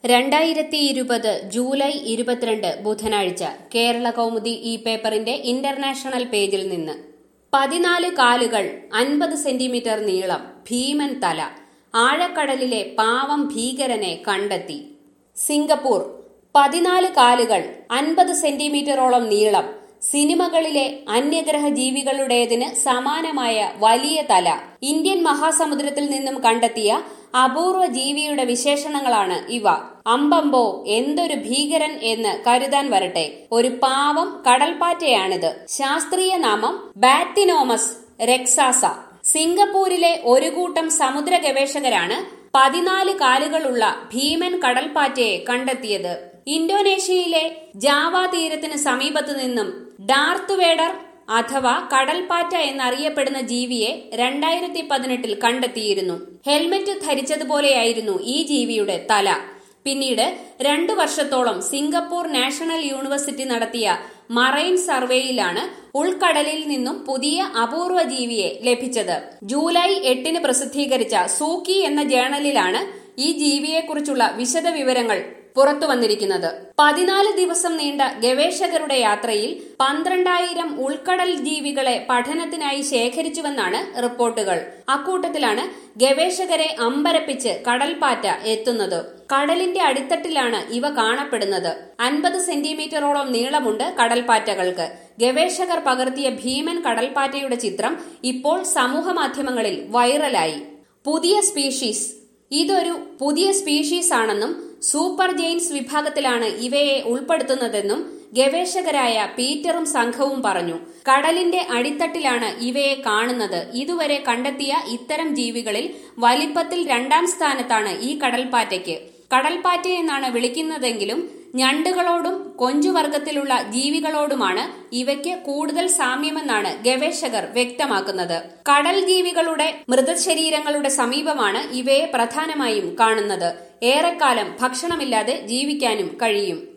രണ്ടായിരത്തി ഇരുപത് ജൂലൈ ഇരുപത്തിരണ്ട് ബുധനാഴ്ച കേരള കൗമുദി ഈ പേപ്പറിന്റെ ഇന്റർനാഷണൽ പേജിൽ നിന്ന് പതിനാല് കാലുകൾ അൻപത് സെന്റിമീറ്റർ നീളം ഭീമൻ തല ആഴക്കടലിലെ പാവം ഭീകരനെ കണ്ടെത്തി സിംഗപ്പൂർ പതിനാല് കാലുകൾ അൻപത് സെന്റിമീറ്ററോളം നീളം സിനിമകളിലെ അന്യഗ്രഹ ജീവികളുടേതിന് സമാനമായ വലിയ തല ഇന്ത്യൻ മഹാസമുദ്രത്തിൽ നിന്നും കണ്ടെത്തിയ അപൂർവ ജീവിയുടെ വിശേഷണങ്ങളാണ് ഇവ അമ്പമ്പോ എന്തൊരു ഭീകരൻ എന്ന് കരുതാൻ വരട്ടെ ഒരു പാവം കടൽപ്പാറ്റയാണിത് ശാസ്ത്രീയ നാമം ബാറ്റിനോമസ് റെക്സാസ സിംഗപ്പൂരിലെ ഒരു കൂട്ടം സമുദ്ര ഗവേഷകരാണ് പതിനാല് കാലുകളുള്ള ഭീമൻ കടൽപ്പാറ്റയെ കണ്ടെത്തിയത് ഇന്തോനേഷ്യയിലെ ജാവ തീരത്തിന് സമീപത്തു നിന്നും ഡാർത്ത് വേഡർ അഥവാ കടൽപ്പാറ്റ എന്നറിയപ്പെടുന്ന ജീവിയെ രണ്ടായിരത്തി പതിനെട്ടിൽ കണ്ടെത്തിയിരുന്നു ഹെൽമറ്റ് ധരിച്ചതുപോലെയായിരുന്നു ഈ ജീവിയുടെ തല പിന്നീട് രണ്ടു വർഷത്തോളം സിംഗപ്പൂർ നാഷണൽ യൂണിവേഴ്സിറ്റി നടത്തിയ മറൈൻ സർവേയിലാണ് ഉൾക്കടലിൽ നിന്നും പുതിയ അപൂർവ ജീവിയെ ലഭിച്ചത് ജൂലൈ എട്ടിന് പ്രസിദ്ധീകരിച്ച സൂക്കി എന്ന ജേണലിലാണ് ഈ ജീവിയെക്കുറിച്ചുള്ള വിശദ വിവരങ്ങൾ പുറത്തു വന്നിരിക്കുന്നത് പതിനാല് ദിവസം നീണ്ട ഗവേഷകരുടെ യാത്രയിൽ പന്ത്രണ്ടായിരം ഉൾക്കടൽ ജീവികളെ പഠനത്തിനായി ശേഖരിച്ചുവെന്നാണ് റിപ്പോർട്ടുകൾ അക്കൂട്ടത്തിലാണ് ഗവേഷകരെ അമ്പരപ്പിച്ച് കടൽപ്പാറ്റ എത്തുന്നത് കടലിന്റെ അടിത്തട്ടിലാണ് ഇവ കാണപ്പെടുന്നത് അൻപത് സെന്റിമീറ്ററോളം നീളമുണ്ട് കടൽപ്പാറ്റകൾക്ക് ഗവേഷകർ പകർത്തിയ ഭീമൻ കടൽപ്പാറ്റയുടെ ചിത്രം ഇപ്പോൾ സമൂഹമാധ്യമങ്ങളിൽ വൈറലായി പുതിയ സ്പീഷീസ് ഇതൊരു പുതിയ സ്പീഷീസ് ആണെന്നും സൂപ്പർ ജെയിൻസ് വിഭാഗത്തിലാണ് ഇവയെ ഉൾപ്പെടുത്തുന്നതെന്നും ഗവേഷകരായ പീറ്ററും സംഘവും പറഞ്ഞു കടലിന്റെ അടിത്തട്ടിലാണ് ഇവയെ കാണുന്നത് ഇതുവരെ കണ്ടെത്തിയ ഇത്തരം ജീവികളിൽ വലിപ്പത്തിൽ രണ്ടാം സ്ഥാനത്താണ് ഈ കടൽപ്പാറ്റയ്ക്ക് കടൽപ്പാറ്റ എന്നാണ് വിളിക്കുന്നതെങ്കിലും ഞണ്ടുകളോടും കൊഞ്ചുവർഗത്തിലുള്ള ജീവികളോടുമാണ് ഇവയ്ക്ക് കൂടുതൽ സാമ്യമെന്നാണ് ഗവേഷകർ വ്യക്തമാക്കുന്നത് കടൽ ജീവികളുടെ മൃതശരീരങ്ങളുടെ സമീപമാണ് ഇവയെ പ്രധാനമായും കാണുന്നത് ഏറെക്കാലം ഭക്ഷണമില്ലാതെ ജീവിക്കാനും കഴിയും